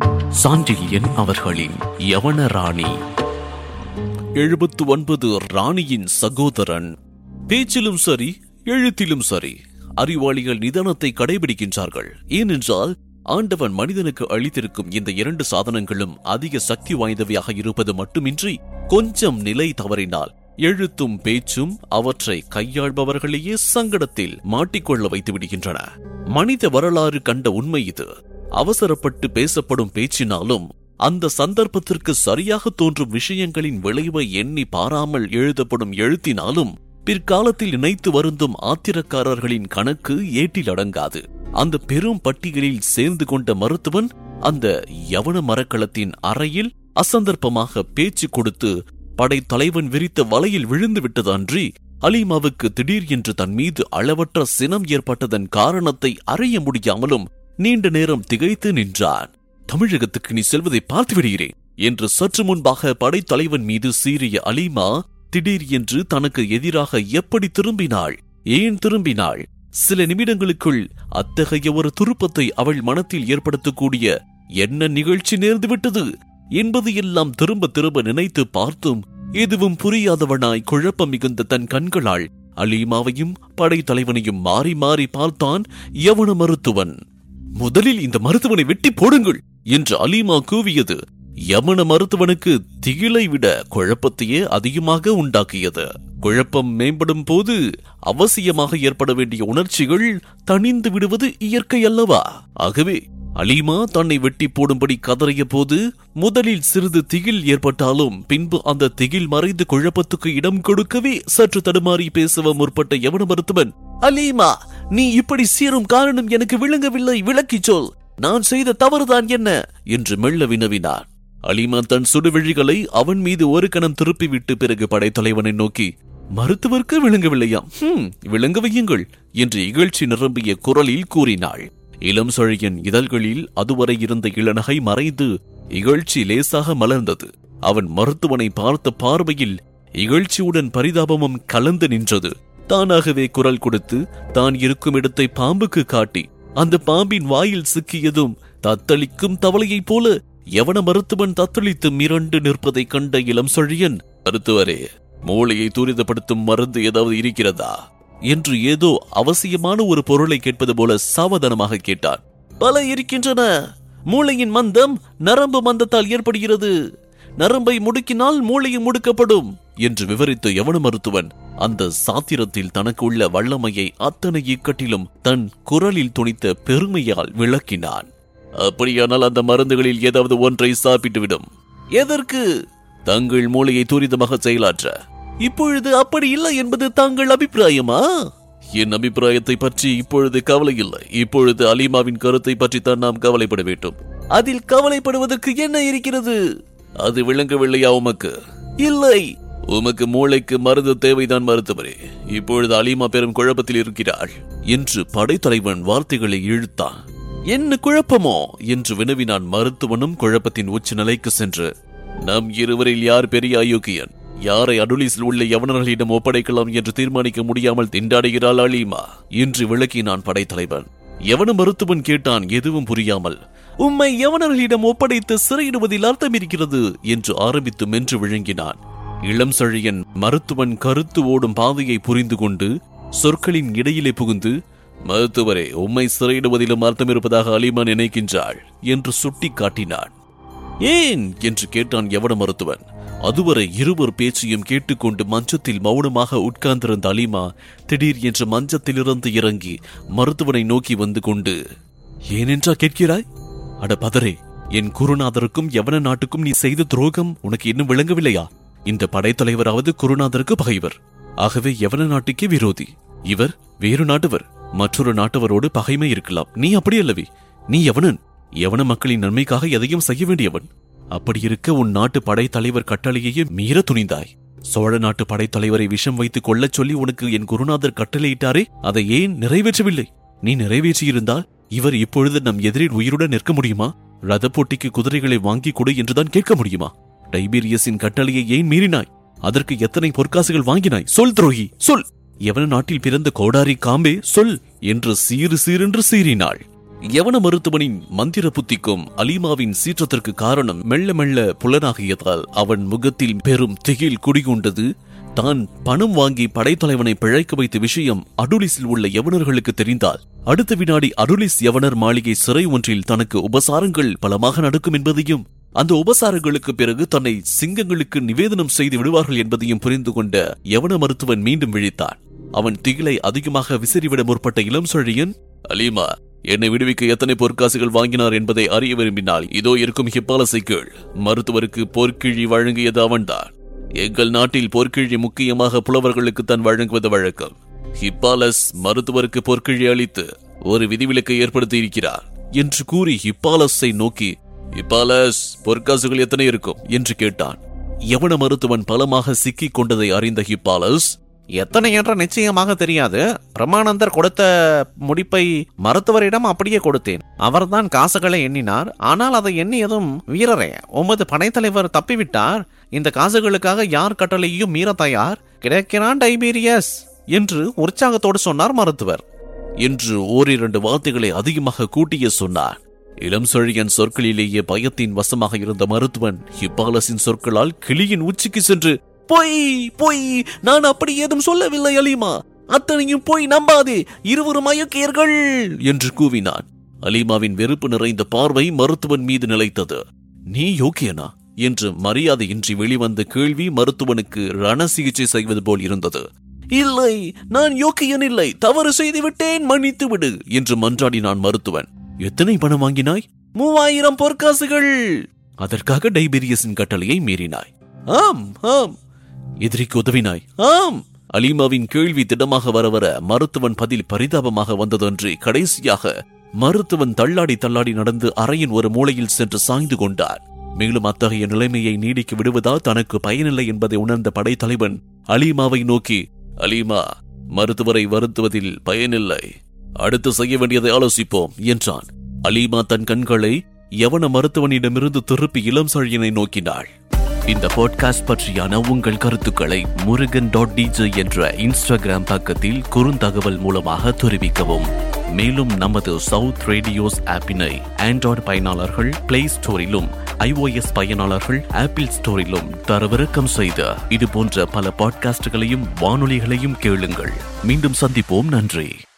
சாண்டில்யன் அவர்களின் யவன ராணி எழுபத்து ஒன்பது ராணியின் சகோதரன் பேச்சிலும் சரி எழுத்திலும் சரி அறிவாளிகள் நிதானத்தை கடைபிடிக்கின்றார்கள் ஏனென்றால் ஆண்டவன் மனிதனுக்கு அளித்திருக்கும் இந்த இரண்டு சாதனங்களும் அதிக சக்தி வாய்ந்தவையாக இருப்பது மட்டுமின்றி கொஞ்சம் நிலை தவறினால் எழுத்தும் பேச்சும் அவற்றை கையாள்பவர்களையே சங்கடத்தில் மாட்டிக்கொள்ள வைத்து விடுகின்றன மனித வரலாறு கண்ட உண்மை இது அவசரப்பட்டு பேசப்படும் பேச்சினாலும் அந்த சந்தர்ப்பத்திற்கு சரியாக தோன்றும் விஷயங்களின் விளைவை எண்ணி பாராமல் எழுதப்படும் எழுத்தினாலும் பிற்காலத்தில் நினைத்து வருந்தும் ஆத்திரக்காரர்களின் கணக்கு ஏட்டில் அடங்காது அந்த பெரும் பட்டியலில் சேர்ந்து கொண்ட மருத்துவன் அந்த யவன மரக்களத்தின் அறையில் அசந்தர்ப்பமாக பேச்சு கொடுத்து படைத்தலைவன் விரித்த வலையில் விழுந்து விட்டது அன்றி அலீமாவுக்கு திடீர் என்று தன் மீது அளவற்ற சினம் ஏற்பட்டதன் காரணத்தை அறிய முடியாமலும் நீண்ட நேரம் திகைத்து நின்றான் தமிழகத்துக்கு நீ செல்வதை பார்த்து விடுகிறேன் என்று சற்று முன்பாக படைத்தலைவன் மீது சீறிய அலீமா திடீர் என்று தனக்கு எதிராக எப்படி திரும்பினாள் ஏன் திரும்பினாள் சில நிமிடங்களுக்குள் அத்தகைய ஒரு துருப்பத்தை அவள் மனத்தில் ஏற்படுத்தக்கூடிய என்ன நிகழ்ச்சி நேர்ந்து விட்டது என்பது எல்லாம் திரும்ப திரும்ப நினைத்து பார்த்தும் எதுவும் புரியாதவனாய் குழப்பம் மிகுந்த தன் கண்களால் அலீமாவையும் படைத்தலைவனையும் மாறி மாறி பார்த்தான் யவன மருத்துவன் முதலில் இந்த மருத்துவனை வெட்டி போடுங்கள் என்று அலீமா கூவியது யமன மருத்துவனுக்கு திகிலை விட குழப்பத்தையே அதிகமாக உண்டாக்கியது குழப்பம் மேம்படும் போது அவசியமாக ஏற்பட வேண்டிய உணர்ச்சிகள் தணிந்து விடுவது இயற்கை அல்லவா ஆகவே அலீமா தன்னை வெட்டி போடும்படி கதறிய போது முதலில் சிறிது திகில் ஏற்பட்டாலும் பின்பு அந்த திகில் மறைந்து குழப்பத்துக்கு இடம் கொடுக்கவே சற்று தடுமாறி பேசவ முற்பட்ட யவன மருத்துவன் அலீமா நீ இப்படி சீரும் காரணம் எனக்கு விளங்கவில்லை விளக்கிச் சொல் நான் செய்த தவறுதான் என்ன என்று மெல்ல வினவினார் அலிமா தன் சுடுவிழிகளை அவன் மீது ஒரு கணம் திருப்பிவிட்டு பிறகு படைத்தலைவனை நோக்கி மருத்துவருக்கு விளங்கவில்லையாம் ஹம் விளங்க வையுங்கள் என்று இகழ்ச்சி நிரம்பிய குரலில் கூறினாள் இளம் சொழியன் இதழ்களில் அதுவரை இருந்த இளநகை மறைந்து இகழ்ச்சி லேசாக மலர்ந்தது அவன் மருத்துவனை பார்த்த பார்வையில் இகழ்ச்சியுடன் பரிதாபமும் கலந்து நின்றது தானாகவே குரல் கொடுத்து தான் இருக்கும் இடத்தை பாம்புக்கு காட்டி அந்த பாம்பின் வாயில் சிக்கியதும் தத்தளிக்கும் தவளையைப் போல எவன மருத்துவன் தத்தளித்து மிரண்டு நிற்பதைக் கண்ட இளம் சொழியன் மருத்துவரே மூளையை துரிதப்படுத்தும் மருந்து ஏதாவது இருக்கிறதா என்று ஏதோ அவசியமான ஒரு பொருளை கேட்பது போல சாவதானமாக கேட்டான் பல இருக்கின்றன மூளையின் மந்தம் நரம்பு மந்தத்தால் ஏற்படுகிறது நரம்பை முடுக்கினால் மூளையும் முடுக்கப்படும் என்று விவரித்த யவன மருத்துவன் அந்த சாத்திரத்தில் தனக்கு உள்ள வல்லமையை அத்தனை இக்கட்டிலும் தன் குரலில் துணித்த பெருமையால் விளக்கினான் அப்படியானால் அந்த மருந்துகளில் ஏதாவது ஒன்றை சாப்பிட்டுவிடும் எதற்கு தங்கள் மூளையை துரிதமாக செயலாற்ற இப்பொழுது அப்படி இல்லை என்பது தங்கள் அபிப்பிராயமா என் அபிப்பிராயத்தை பற்றி இப்பொழுது கவலை இல்லை இப்பொழுது அலிமாவின் கருத்தை பற்றித்தான் நாம் கவலைப்பட வேண்டும் அதில் கவலைப்படுவதற்கு என்ன இருக்கிறது அது விளங்கவில்லையா உமக்கு இல்லை உமக்கு மூளைக்கு மருந்து தேவைதான் மருத்துவரே இப்பொழுது அலிமா பெரும் குழப்பத்தில் இருக்கிறாள் என்று படைத்தலைவன் வார்த்தைகளை இழுத்தான் என்ன குழப்பமோ என்று வினவினான் மருத்துவனும் குழப்பத்தின் உச்ச நிலைக்கு சென்று நம் இருவரில் யார் பெரிய அயோக்கியன் யாரை அடுலிஸில் உள்ள யவனர்களிடம் ஒப்படைக்கலாம் என்று தீர்மானிக்க முடியாமல் திண்டாடுகிறாள் அலீமா என்று விளக்கினான் படைத்தலைவன் யவன மருத்துவன் கேட்டான் எதுவும் புரியாமல் உம்மை யவனர்களிடம் ஒப்படைத்து சிறையிடுவதில் அர்த்தம் இருக்கிறது என்று ஆரம்பித்து மென்று விழுங்கினான் இளம் சழியன் மருத்துவன் கருத்து ஓடும் பாதையை புரிந்து கொண்டு சொற்களின் இடையிலே புகுந்து மருத்துவரே உம்மை சிறையிடுவதிலும் அர்த்தம் இருப்பதாக அலிமா நினைக்கின்றாள் என்று சுட்டி காட்டினான் ஏன் என்று கேட்டான் எவன மருத்துவன் அதுவரை இருவர் பேச்சையும் கேட்டுக்கொண்டு மஞ்சத்தில் மௌனமாக உட்கார்ந்திருந்த அலிமா திடீர் என்று மஞ்சத்திலிருந்து இறங்கி மருத்துவனை நோக்கி வந்து கொண்டு ஏனென்றா கேட்கிறாய் அட பதரே என் குருநாதருக்கும் யவன நாட்டுக்கும் நீ செய்த துரோகம் உனக்கு இன்னும் விளங்கவில்லையா இந்த படைத்தலைவராவது குருநாதருக்கு பகைவர் ஆகவே யவன நாட்டுக்கே விரோதி இவர் வேறு நாட்டவர் மற்றொரு நாட்டவரோடு பகைமை இருக்கலாம் நீ அப்படி அல்லவே நீ எவனன் எவன மக்களின் நன்மைக்காக எதையும் செய்ய வேண்டியவன் அப்படி இருக்க உன் நாட்டு படைத்தலைவர் கட்டளையையே மீற துணிந்தாய் சோழ நாட்டு படைத்தலைவரை விஷம் வைத்துக் கொள்ளச் சொல்லி உனக்கு என் குருநாதர் கட்டளையிட்டாரே அதை ஏன் நிறைவேற்றவில்லை நீ நிறைவேற்றியிருந்தால் இவர் இப்பொழுது நம் எதிரில் உயிருடன் நிற்க முடியுமா ரத போட்டிக்கு குதிரைகளை வாங்கி கொடு என்றுதான் கேட்க முடியுமா டைபீரியஸின் கட்டளையை ஏன் மீறினாய் அதற்கு எத்தனை பொற்காசுகள் வாங்கினாய் சொல் துரோகி சொல் எவன நாட்டில் பிறந்த கோடாரி காம்பே சொல் என்று சீறு சீரென்று சீறினாள் யவன மருத்துவனின் மந்திர புத்திக்கும் அலீமாவின் சீற்றத்திற்கு காரணம் மெல்ல மெல்ல புலனாகியதால் அவன் முகத்தில் பெரும் திகில் குடிகொண்டது தான் பணம் வாங்கி படைத்தலைவனை பிழைக்க வைத்த விஷயம் அடுலிஸில் உள்ள யவனர்களுக்கு தெரிந்தால் அடுத்த வினாடி அடுலிஸ் யவனர் மாளிகை சிறை ஒன்றில் தனக்கு உபசாரங்கள் பலமாக நடக்கும் என்பதையும் அந்த உபசாரங்களுக்கு பிறகு தன்னை சிங்கங்களுக்கு நிவேதனம் செய்து விடுவார்கள் என்பதையும் புரிந்து கொண்ட யவன மருத்துவன் மீண்டும் விழித்தான் அவன் திகிலை அதிகமாக விசிறிவிட முற்பட்ட இளம் சொழியன் அலீமா என்னை விடுவிக்க எத்தனை பொற்காசுகள் வாங்கினார் என்பதை அறிய விரும்பினால் இதோ இருக்கும் ஹிப்பாலசை கீழ் மருத்துவருக்கு போர்க்கிழி வழங்கியது அவன்தான் எங்கள் நாட்டில் போர்க்கிழி முக்கியமாக புலவர்களுக்கு தான் வழங்குவது வழக்கம் ஹிப்பாலஸ் மருத்துவருக்கு போர்க்கிழி அளித்து ஒரு விதிவிலக்கை ஏற்படுத்தி இருக்கிறார் என்று கூறி ஹிப்பாலஸை நோக்கி ஹிப்பாலஸ் பொற்காசுகள் எத்தனை இருக்கும் என்று கேட்டான் யவன மருத்துவன் பலமாக சிக்கிக் கொண்டதை அறிந்த ஹிப்பாலஸ் எத்தனை என்ற நிச்சயமாக தெரியாது பிரமானந்தர் கொடுத்த முடிப்பை மருத்துவரிடம் அப்படியே கொடுத்தேன் அவர்தான் காசுகளை எண்ணினார் ஆனால் அதை எண்ணியதும் வீரரே உமது படைத்தலைவர் தப்பிவிட்டார் இந்த காசுகளுக்காக யார் கட்டளையும் மீற தயார் கிடைக்கிறான் டைபீரியஸ் என்று உற்சாகத்தோடு சொன்னார் மருத்துவர் என்று ஓரிரண்டு வார்த்தைகளை அதிகமாக கூட்டிய சொன்னார் இளம் சொழியன் சொற்களிலேயே பயத்தின் வசமாக இருந்த மருத்துவன் ஹிப்பாலஸின் சொற்களால் கிளியின் உச்சிக்கு சென்று பொய் பொய் நான் அப்படி ஏதும் சொல்லவில்லை அலீமா அத்தனையும் போய் நம்பாதே இருவரும் அயோக்கியர்கள் என்று கூவினான் அலீமாவின் வெறுப்பு நிறைந்த பார்வை மருத்துவன் மீது நிலைத்தது நீ யோக்கியனா என்று மரியாதையின்றி வெளிவந்த கேள்வி மருத்துவனுக்கு ரண சிகிச்சை செய்வது போல் இருந்தது இல்லை நான் யோக்கியன் இல்லை தவறு செய்து விட்டேன் மன்னித்து விடு என்று மன்றாடினான் மருத்துவன் எத்தனை பணம் வாங்கினாய் மூவாயிரம் பொற்காசுகள் அதற்காக டைபீரியஸின் கட்டளையை மீறினாய் ஆம் ஆம் எதிரிக்கு உதவினாய் ஆம் அலீமாவின் கேள்வி திடமாக வர வர மருத்துவன் பதில் பரிதாபமாக வந்ததொன்று கடைசியாக மருத்துவன் தள்ளாடி தள்ளாடி நடந்து அறையின் ஒரு மூலையில் சென்று சாய்ந்து கொண்டார் மேலும் அத்தகைய நிலைமையை நீடிக்க விடுவதால் தனக்கு பயனில்லை என்பதை உணர்ந்த படைத்தலைவன் அலீமாவை நோக்கி அலீமா மருத்துவரை வருத்துவதில் பயனில்லை அடுத்து செய்ய வேண்டியதை ஆலோசிப்போம் என்றான் அலீமா தன் கண்களை யவன மருத்துவனிடமிருந்து திருப்பி இளம் சழியனை நோக்கினாள் இந்த பாட்காஸ்ட் பற்றியான உங்கள் கருத்துக்களை முருகன் டாட் டிஜே என்ற இன்ஸ்டாகிராம் பக்கத்தில் குறுந்தகவல் மூலமாக தெரிவிக்கவும் மேலும் நமது சவுத் ரேடியோஸ் ஆப்பினை ஆண்ட்ராய்டு பயனாளர்கள் பிளே ஸ்டோரிலும் ஐஓஎஸ் பயனாளர்கள் ஆப்பிள் ஸ்டோரிலும் தரவிறக்கம் செய்த இது போன்ற பல பாட்காஸ்டுகளையும் வானொலிகளையும் கேளுங்கள் மீண்டும் சந்திப்போம் நன்றி